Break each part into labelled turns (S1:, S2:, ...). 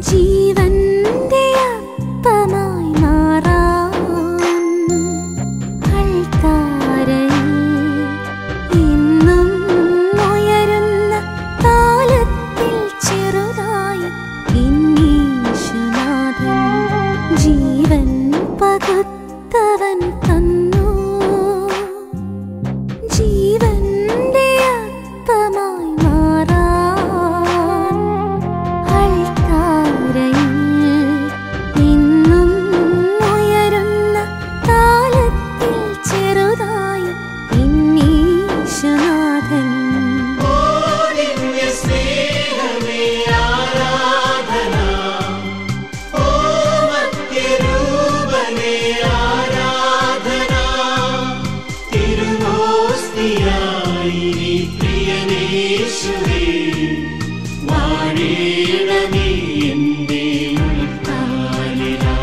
S1: ജീവന്റെ അപ്പമായി മാറാൻ അൾത്താരയിൽ ഇന്നും ഉയരുന്ന താലത്തിൽ ചെറുതായി ഇന്നീശുനാഥൻ ജീവൻ പകുത്തവൻ തന്നു ജീവന്റെ അപ്പമായി മാറാൻ അൾത്താരയിൽ ഇന്നും ഉയരുന്ന താലത്തിൽ ചെറുതായി ഇന്നീശുനാഥൻ
S2: വാഴേണമേ എന്റെ ഉൾത്താലിലാ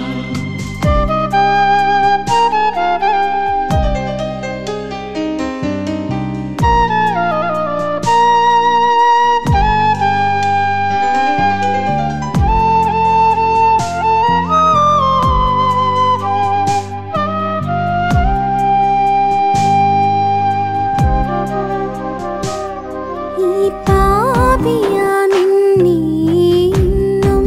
S1: ഈ പാപിയാ നിന്നെ ഇന്നും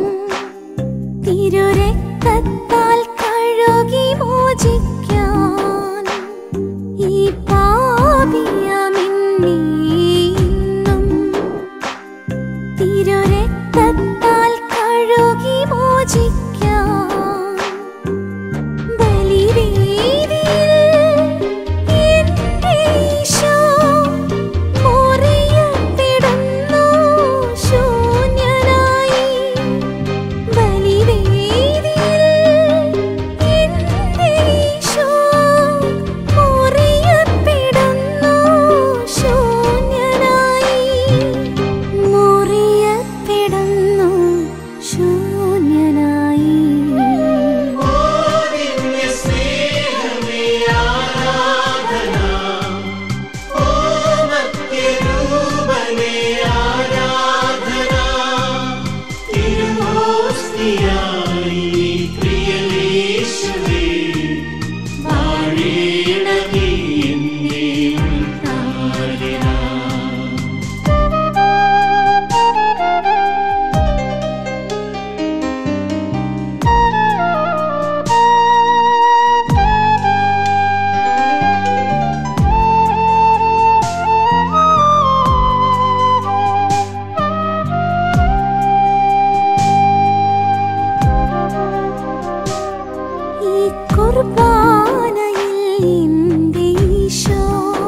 S1: തിരുരക്തത്താൽ കഴുകി മോചിക്കാൻ ഈ പാപിയാ നിന്നെ ഇന്നും തിരുരക്തത്താൽ കഴുകി മോചിക്കാൻ ബലിവേദിയിൽ എന്റെ ഈശോ മുറിയപ്പെടുന്നു ശൂന്യനായി ബലിവേദിയിൽ എന്റെ ഈശോ മുറിയപ്പെടുന്നു ശൂന്യനായി മുറിയപ്പെടുന്നു ശൂന്യനായി
S2: വാഴേണമേ എന്റെ ഉൾത്താലിലാ
S1: ഈ കുർബാനയിൽ എന്റെ ഈശോ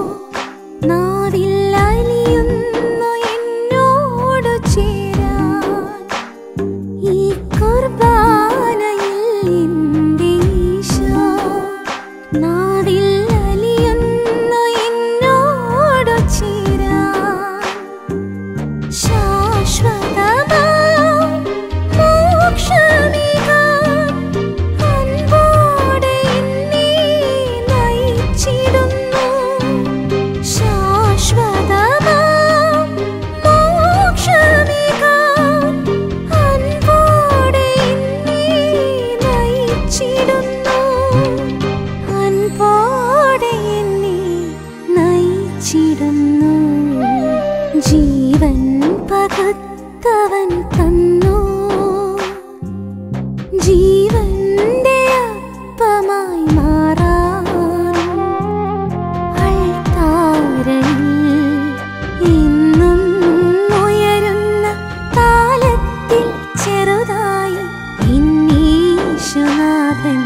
S1: നാവിൽ അലിയുന്നു എന്നോടു ചേരാൻ ഈ കുർബാനയിൽ എന്റെ ഈശോ നാവിൽ അലിയുന്നു എന്നോടു ചേരാൻ ശാശ്വതമാം മോക്ഷമേകാൻ അൻപോടെ എന്നെ നയിച്ചിടുന്നു. ശാശ്വതമാം മോക്ഷമേകാൻ അൻപോടെ എന്നെ നയിച്ചിടുന്നു. അൻപോടെ എന്നെ നയിച്ചിടുന്നു ജീവൻ പകുത്തവൻ തന്നു ജീവന്റെ അപ്പമായി മാറാൻ അൾത്താരയിൽ ഇന്നും ഉയരുന്ന താലത്തിൽ ചെറുതായി ഇന്നീശുനാഥൻ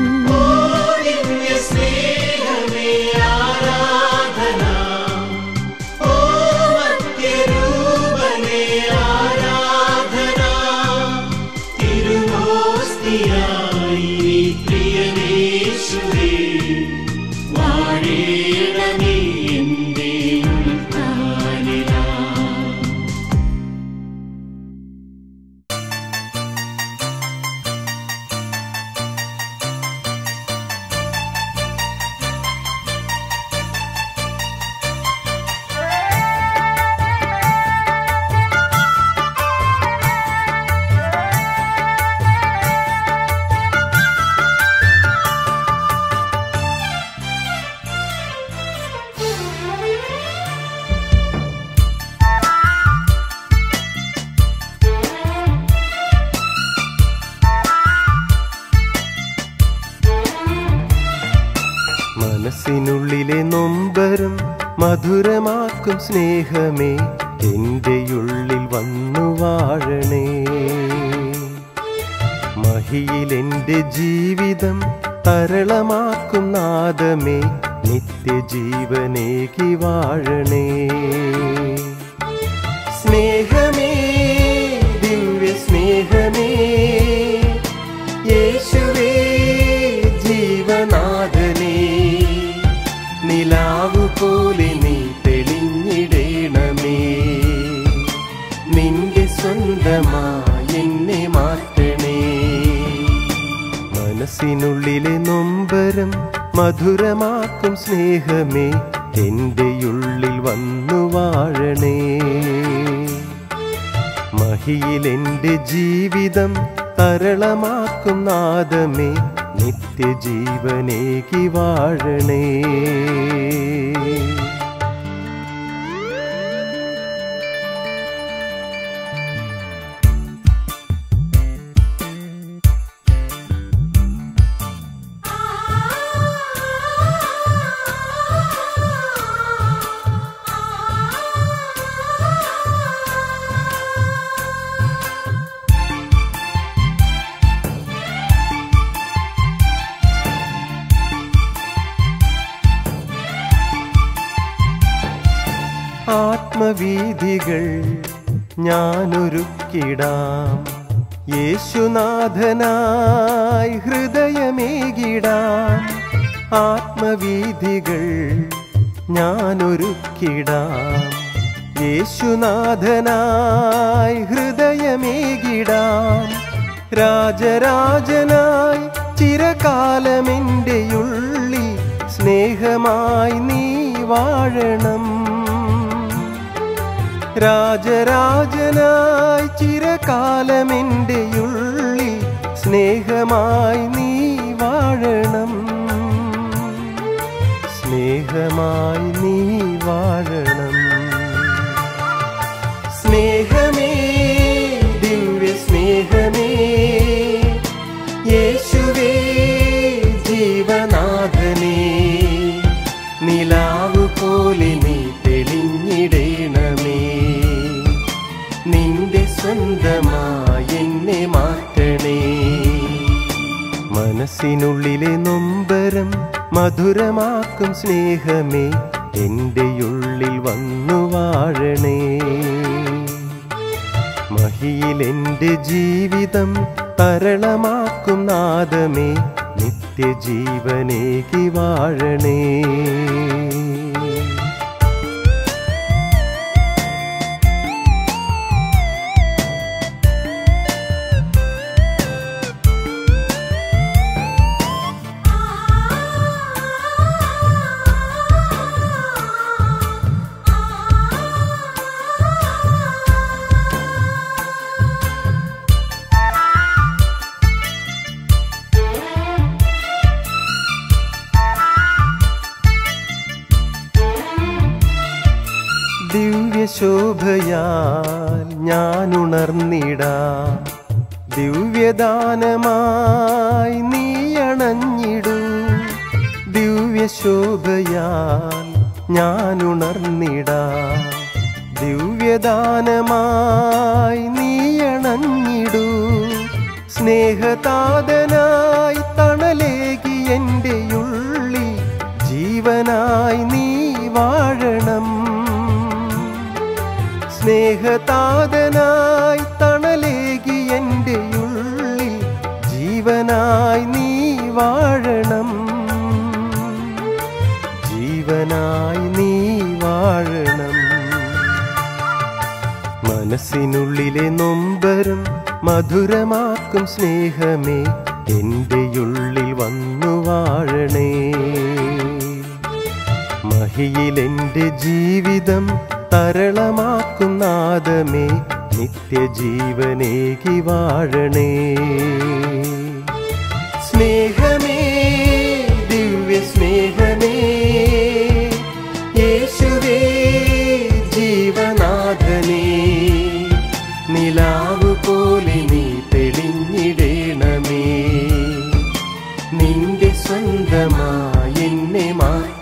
S2: വാഴേണമേ എന്റെ ഉൾത്താലിലാ
S1: യേശുവേ
S3: മനസ്സിനുള്ളിലെ നൊമ്പരം മധുരമാക്കും സ്നേഹമേ എൻ്റെ ഉള്ളിൽ വന്നു വാഴണേ മഹിയിൽ എൻ്റെ ജീവിതം തരളമാക്കും നാദമേ നിത്യജീവനേകി വാഴണേ സ്നേഹമേ ദിവ്യ സ്നേഹമേ യേശുവേ ജീവനാഥനേ നിലാവു പോലെ നീ തെളിഞ്ഞിടേണമേ നിന്റെ സ്വന്തമായി എന്നെ മാറ്റണേ മനസ്സിനുള്ളിലെ നൊമ്പരം മധുരമാക്കും സ്നേഹമേ എൻ്റെ ഉള്ളിൽ വന്നു വാഴണേ മഹിയിൽ എൻ്റെ ജീവിതം തരളമാക്കും നാദമേ നിത്യജീവനേകി വാഴണേ ആത്മവീതികൾ ഞാനൊരുക്കിടാം യേശുനാഥനായി ഹൃദയമേകിടാം ആത്മവീതികൾ ഞാനൊരുക്കിടാം യേശുനാഥനായി ഹൃദയമേകിടാം രാജരാജനായി ചിരകാലമെൻ്റെ ഉള്ളിൽ സ്നേഹമായി നീ വാഴണം രാജരാജനായി ചിരകാലമെൻ്റെ ഉള്ളിൽ സ്നേഹമായി നീ വാഴണം സ്നേഹമായി നീ വാഴണം സ്നേഹമേ ദിവ്യ സ്നേഹമേ യേശുവേ ജീവനാഥനേ നിലാവു പോലെ നീ തെളിഞ്ഞിടേണമേ നിന്റെ സ്വന്തമായി എന്നെ മാറ്റണേ മനസ്സിനുള്ളിലെ നൊമ്പരം മധുരമാക്കും സ്നേഹമേ എൻ്റെ ഉള്ളിൽ വന്നു വാഴണേ മഹിയിൽ എൻ്റെ ജീവിതം തരളമാക്കും നാദമേ നിത്യജീവനേകി വാഴണേ ദിവ്യശോഭയാൽ ഞാൻ ഉണർന്നിടാം ദിവ്യദാനമായി നീ അണഞ്ഞിടൂ ദിവ്യശോഭയാൽ ഞാൻ ഉണർന്നിടാം ദിവ്യദാനമായി നീ അണഞ്ഞിടൂ സ്നേഹതാതനായി തണലേകി എൻ്റെ ഉള്ളി ജീവനായി നീ വാഴണം സ്നേഹതാതനായി തണലേകി എൻ്റെ ഉള്ളിൽ ജീവനായി നീ വാഴണം ജീവനായി നീ വാഴണം മനസ്സിനുള്ളിലെ നൊമ്പരം മധുരമാക്കും സ്നേഹമേ എൻ്റെ ഉള്ളിൽ വന്നു വാഴണേ മഹിയിൽ എൻ്റെ ജീവിതം തരളമാക്കും നാദമേ നിത്യജീവനേകി വാഴണേ സ്നേഹമേ ദിവ്യ സ്നേഹമേ യേശുവേ ജീവനാഥനേ നിലാവു പോലെ നീ തെളിഞ്ഞിടേണമേ നിന്റെ സ്വന്തമായി എന്നെ മാറ്റി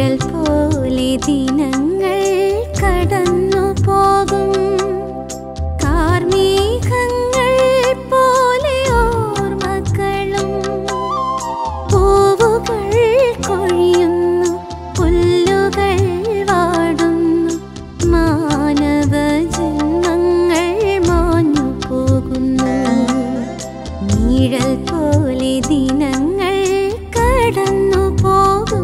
S1: നിഴൽ പോലെ ദിനങ്ങൾ കടന്നു പോകും കാർമേഘങ്ങൾ പോലെ ഓർമ്മകളും പൂവുകൾ കൊഴിയുന്നു പുല്ലുകൾ വാടുന്നു മാനവ ജന്മങ്ങൾ മാഞ്ഞു പോകുന്നു നീഴൽ പോലെ ദിനങ്ങൾ കടന്നു പോകും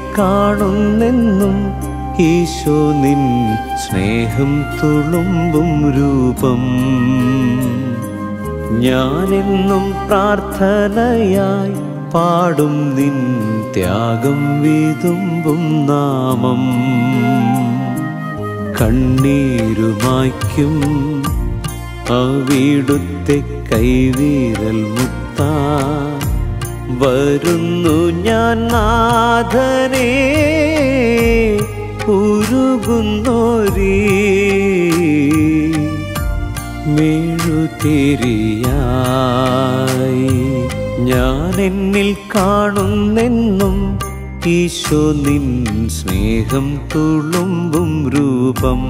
S4: കാണുന്നെന്നും ഈശോ നിൻ സ്നേഹം തുളുമ്പും രൂപം ഞാനെന്നും പ്രാർത്ഥനയായി പാടും നിൻ ത്യാഗം വിതുമ്പും നാമം കണ്ണീരുമായ്ക്കും അവിടുത്തെ കൈവീരൽ മുത്ത വരുന്നു ഞാൻ നാഥനേ ഉരുകുന്നോരീ മെഴുതിരിയായി ഞാൻ എന്നിൽ കാണുന്നെന്നും ഈശോ നിൻ സ്നേഹം തുളുമ്പും രൂപം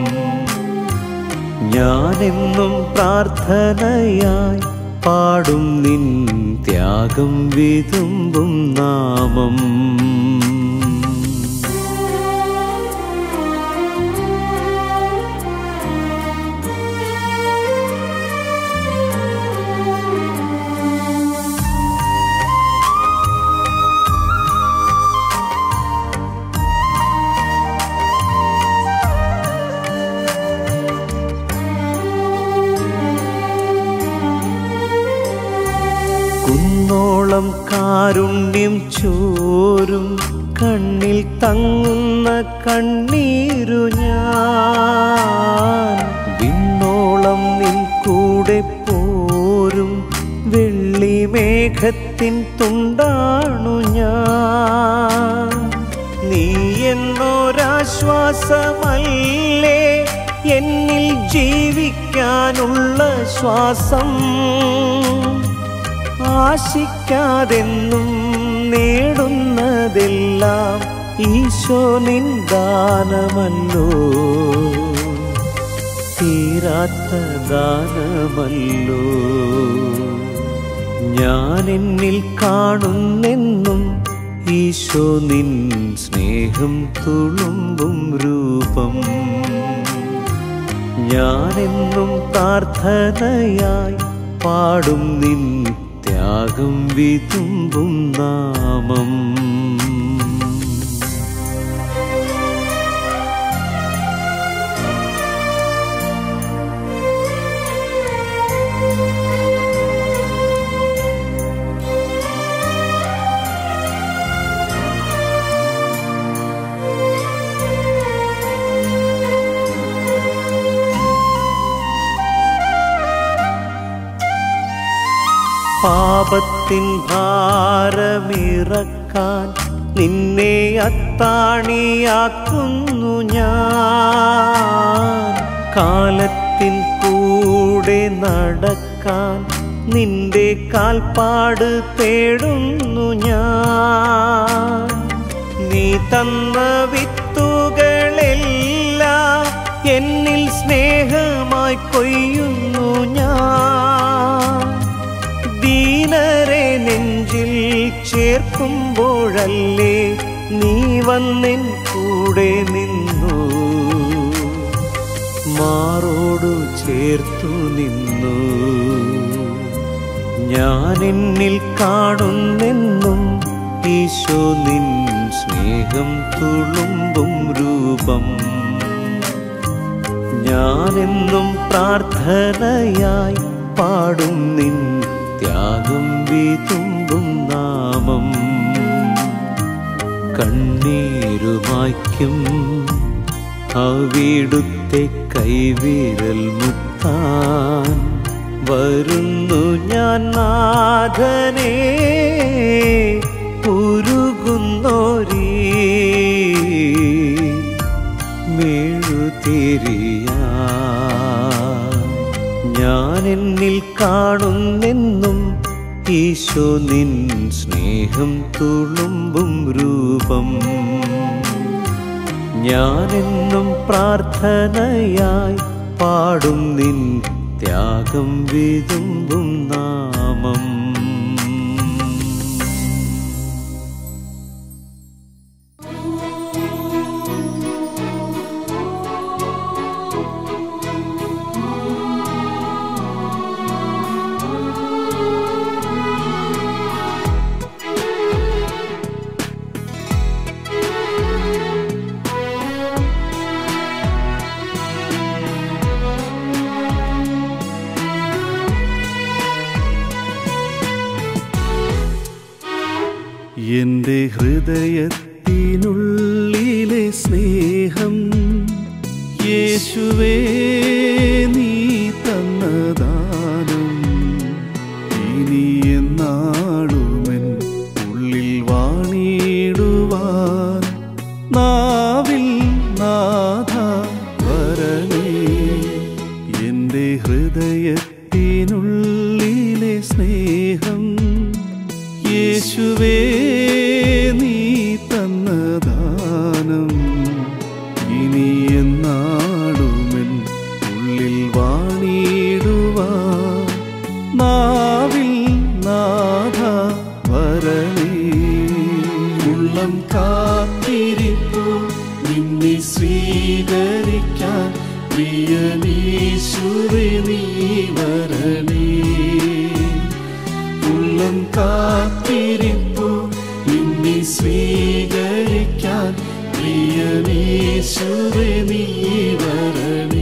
S4: ഞാനെന്നും പ്രാർത്ഥനയായി പാടും നിൻ ത്യാഗം വിതുമ്പും നാമം കുന്നോളം കാരുണ്യം ചോരും കണ്ണിൽ തങ്ങുന്ന കണ്ണീരു ഞാൻ വിണ്ണോളം നിൻ കൂടെ പോരും വെള്ളിമേഘത്തിൻ തുണ്ടാണു ഞാൻ നീ എന്നൊരാശ്വാസമല്ലേ എന്നിൽ ജീവിക്കാനുള്ള ശ്വാസം ആശിക്കാതെന്നും നേടുന്നതെല്ലാം ഈശോ നിന്ദാനമല്ലോ തീരാത്ത ദാനമല്ലോ ഞാൻ എന്നിൽ കാണുന്നെന്നും ഈശോ നിൻ സ്നേഹം തുളുമ്പും രൂപം ഞാനെന്നും പ്രാർത്ഥനയായി പാടും നിൻ ത്യാഗം വിതുമ്പും നാമം പാപത്തിൻ ഭാരമിറക്കാൻ നിന്നെ അത്താണിയാക്കുന്നു ഞാൻ കാലത്തിൻ കൂടെ നടക്കാൻ നിന്റെ കാൽപ്പാട് തേടുന്നു ഞാൻ നീ തന്ന വിത്തുകളെല്ലാം എന്നിൽ സ്നേഹമായി കൊയ്യുന്നു ഞാൻ ദീനരെ നെഞ്ചിൽ ചേർക്കുമ്പോഴല്ലേ നീ വന്നിൻ കൂടെ നിന്നു മാറോടു ചേർത്തു നിന്നു ഞാൻ എന്നിൽ കാണുന്നെന്നും ഈശോ നിൻ സ്നേഹം തുളുമ്പും രൂപം ഞാനെന്നും പ്രാർത്ഥനയായി പാടും നിൻ ത്യാഗം വിതുമ്പും നാമം കണ്ണീരുമായ്ക്കും അവിടുത്തെ കൈവിരൽ മുത്താൻ വരുന്നു ഞാൻ നാഥനേ ഉരുകുന്നോരീ മെഴുതിരിയാ ഞാൻ എന്നിൽ കാണുന്നെന്നും ഈശോ നിൻ സ്നേഹം തുളുമ്പും രൂപം ഞാനെന്നും പ്രാർത്ഥനയായി പാടും നിൻ ത്യാഗം വിതുമ്പും നാമം
S1: ും
S4: എൻ്റെ ഹൃദയത്തിനുള്ളിലെ സ്നേഹം യേശുവേ നീ തന്നദാനം ഇനി എന്നാളുമെൻ ഉള്ളിൽ വാണിടുവാൻ നാവിൽ നാഥ വരണേ എൻ്റെ ഹൃദയത്തിനുള്ളിലെ സ്നേഹം യേശുവേ നീ തന്നദാനം ഇനി എന്നാടുമെൻ ഉള്ളിൽ വാണിടുവാൻ നാവിൽ നാഥ വരണേ ഉള്ളം കാത്തിരിപ്പു നിന്നെ സ്വീകരിക്കാൻ പ്രിയനീശുവേ നീ വരണേ ഉള്ളം കാത്തിരിപ്പു നിന്നെ സ്വീകരിക്കാൻ പ്രിയനീശുവേ നീ വരണേ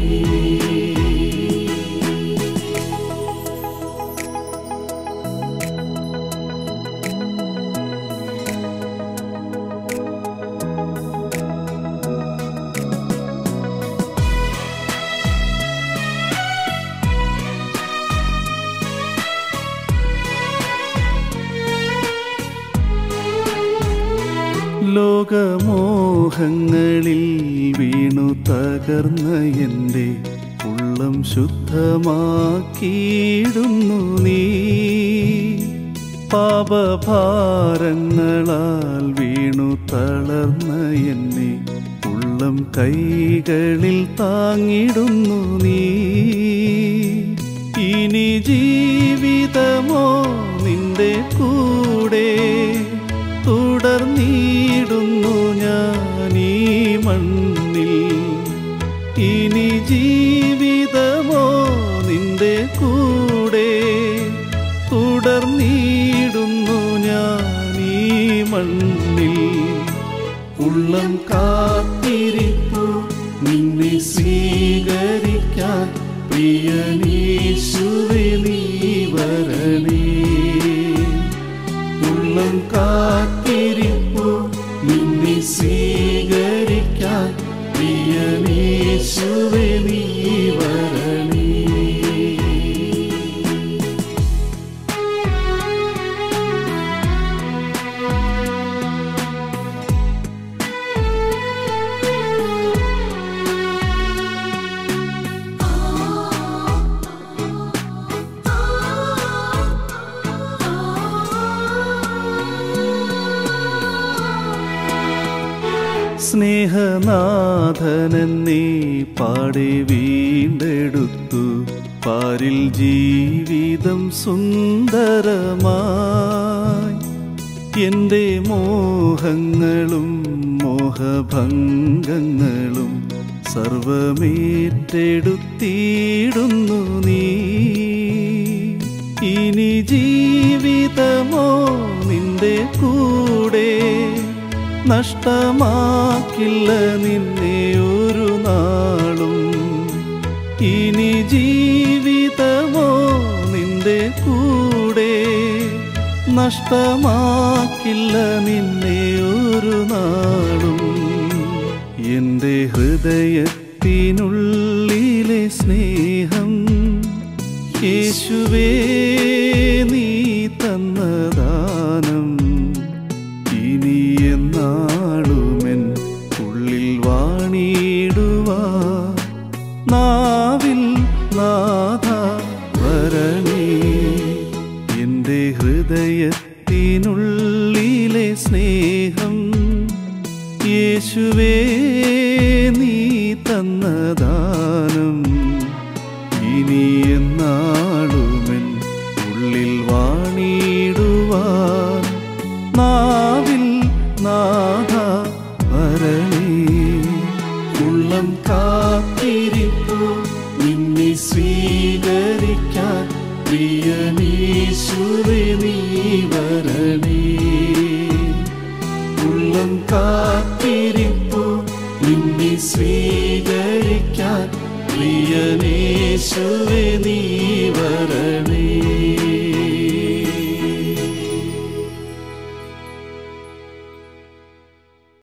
S4: ലോകമോഹങ്ങളിൽ വീണു തകർന്ന എൻ്റെ ഉള്ളം ശുദ്ധമാക്കിയിടുന്നു നീ പാപഭാരങ്ങളാൽ വീണു തളർന്ന എന്നെ ഉള്ളം കൈകളിൽ താങ്ങിടുന്നു നീ ഇനി ജീവിതമോ നിന്റെ കൂടെ തുടർന്നിടുന്നു ഞാൻ ഈ മണ്ണിൽ ഇനി ജീവിതമോ നിന്റെ കൂടെ തുടർന്നിടുന്നു ഞാൻ ഈ മണ്ണിൽ ഉള്ളം കാത്തിരിപ്പു നിന്നെ സ്വീകരിക്കാൻ പ്രിയനീശുവേ നീ വരണേ ഉള്ളം കാത്തിരിപ്പു നിന്നെ സ്വീകരിക്കാൻ പ്രിയനീശുവേ നീ വരണേ സ്നേഹനാഥനെന്നീ പാടെ വീണ്ടെടുത്തു പാരിൽ ജീവിതം സുന്ദരമായി എൻ്റെ മോഹങ്ങളും മോഹഭംഗങ്ങളും സർവമേറ്റെടുത്തിടുന്നു നീ ഇനി ജീവിതമോ നിന്റെ കൂടെ നഷ്ടമാക്കില്ല നിന്നെ ഒരു നാളും ഇനി ജീവിതമോ നിന്റെ കൂടെ നഷ്ടമാക്കില്ല നിന്നെ ഒരു നാളും എൻ്റെ ഹൃദയത്തിനുള്ളിലെ സ്നേഹം യേശുവേ നീ തന്നദാനം ഇനി എന്നാളുമെൻ ഉള്ളിൽ വാണിടുവാ നാവിൽ നാഥ വരണേ എൻ്റെ ഹൃദയത്തിനുള്ളിലെ സ്നേഹം യേശുവേ നീ തന്നദാനം ഇനി എന്നാളുമെൻ ഉള്ളിൽ വാണിടുവാൻ നാവിൽ നാഥ വരണേ ഉള്ളം കാത്തിരിപ്പു നിന്നെ സ്വീകരിക്കാൻ പ്രിയനീശുവേ നീ വരണേ ഉള്ളം കാത്തിരിപ്പു നിന്നെ സ്വീകരിക്കാൻ പ്രിയനേശുവേ നീ